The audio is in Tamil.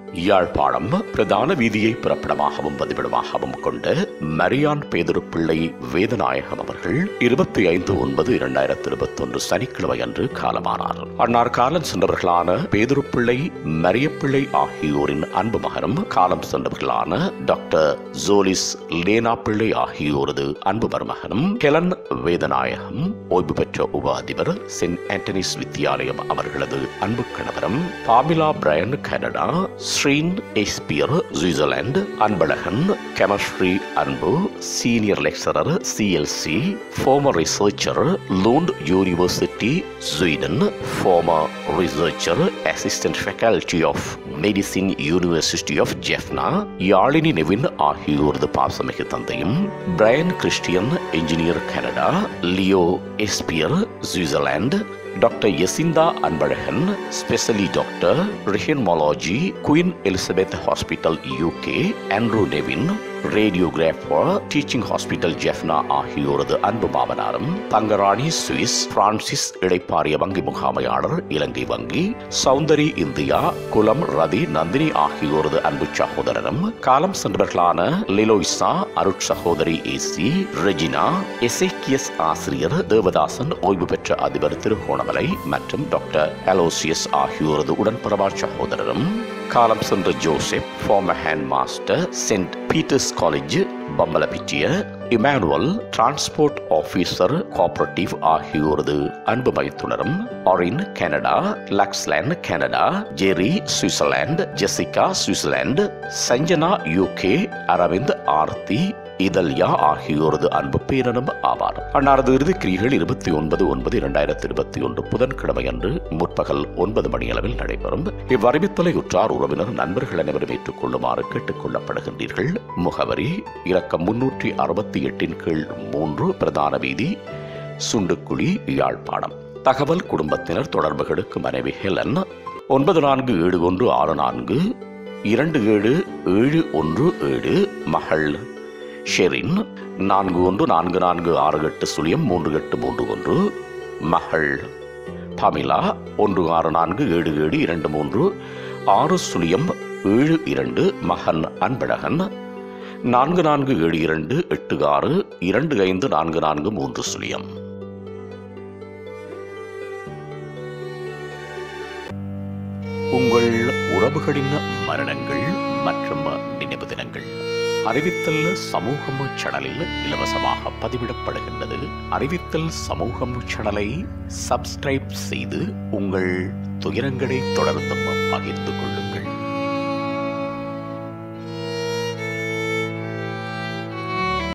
யாழ்ப்பாணம் பிரதான வீதியை பிறப்பிடமாகவும் பதிவிடமாகவும் கொண்ட மரியான் பேதுரு பிள்ளை வேதநாயகம் அவர்கள் இருபத்தி ஐந்து ஒன்பது இரண்டாயிரத்தி இருபத்தி ஒன்று சனிக்கிழமை அன்று காலமானார் அன்னார் காலம் சென்றவர்களான பேதுரு பிள்ளை மரியப்பிள்ளை ஆகியோரின் அன்பு மகனும் காலம் சென்றவர்களான டாக்டர் ஜோலிஸ் லேனா பிள்ளை ஆகியோரது அன்பு மருமகனும் ஹெலன் வேதநாயகம் ஓய்வு பெற்ற உப அதிபர் சென்ட் ஆண்டனிஸ் வித்தியாலயம் அவர்களது அன்பு கணவரும் பாமிலா பிரையன் கனடா ஸ்ரீன் எஸ்பியர் சுவிட்சர்லாந்து அன்பழகன் கெமிஸ்ட்ரி அன்பு senior lecturer CLC former researcher Lund University Sweden former researcher assistant faculty of medicine University of Jaffna Yazhini Nevin ஆகியோரது பாசமிகு தந்தையும் Brian Christian engineer Canada Leo எஸ்பியர் Switzerland doctor Yasintha Anbalagan specialty doctor rheumatology Queen Elizabeth Hospital UK Andrew Nevin radiographer teaching hospital Jaffna ஆகியோரது அன்பு மாமனாரும் தங்கராணி சுவிஸ் பிரான்சிஸ் இடைப்பாரிய வங்கி முகாமையாளர் இலங்கை வங்கி சௌந்தரி இந்தியா குலம் ரதி நந்தினி ஆகியோரது அன்பு சகோதரரும் காலம் சென்றவர்களான லிலோய்சா அருட் சகோதரி ஏசி ரெஜினா எசேக்கியஸ் ஆசிரியர் தேவதாசன் ஓய்வு பெற்ற அதிபர் திருகோணமலை மற்றும் டாக்டர் அலோசியஸ் ஆகியோரது உடன்பரவா சகோதரரும் காலம் சென்ற Joseph former headmaster Saint Peter's College Bambalapitiya Emmanuel transport officer cooperative ஆகியோரது அன்பு மைத்துனரும் ஆரின் கனடா லக்ஸ்லாந்து Canada Jerry Switzerland Jessica Switzerland Sanjana UK Aravind Aarthi இதல்யா ஆகியோரது அன்பு பேரனும் ஆவார் அன்னாரது இறுதிக்கிரிகள் இருபத்தி ஒன்பது ஒன்பது இரண்டாயிரத்தி இருபத்தி ஒன்று புதன்கிழமை அன்று முற்பகல் ஒன்பது மணி அளவில் நடைபெறும் இவ்வறிவித்தலை உற்றார் உறவினர் நண்பர்கள் அனைவரும் ஏற்றுக்கொள்ளுமாறு கேட்டுக் கொள்ளப்படுகின்றீர்கள் முகவரி இலக்கம் முன்னூற்றி அறுபத்தி எட்டின் கீழ் மூன்று பிரதான வீதி சுண்டுக்குழி யாழ்ப்பாணம் தகவல் குடும்பத்தினர் தொடர்புகளுக்கு மனைவி ஹெலன் ஒன்பது நான்கு ஏழு ஒன்று ஆறு நான்கு இரண்டு ஏழு ஏழு ஒன்று ஏழு மகள் ஷெரின் நான்கு ஒன்று நான்கு நான்கு ஆறு எட்டு சுழியம் மூன்று எட்டு மூன்று ஒன்று மகள் பமிலா ஒன்று ஆறு நான்கு ஏழு ஏழு இரண்டு மூன்று ஆறு சுழியம் ஏழு இரண்டு மகன் அன்பழகன் நான்கு நான்கு ஏழு இரண்டு எட்டு ஆறு இரண்டு ஐந்து நான்கு நான்கு மூன்று சுழியம் உங்கள் உறவுகளின் மரணங்கள் மற்றும் நினைவு தினங்கள் அறிவித்தல் சமூகம் சேனலில் இலவசமாக பதிவிடப்படுகின்றது அறிவித்தல் சமூகம் சேனலை சப்ஸ்கிரைப் செய்து உங்கள் துயரங்களை தொடர்ந்தும் பகிர்ந்து கொள்ளுங்கள்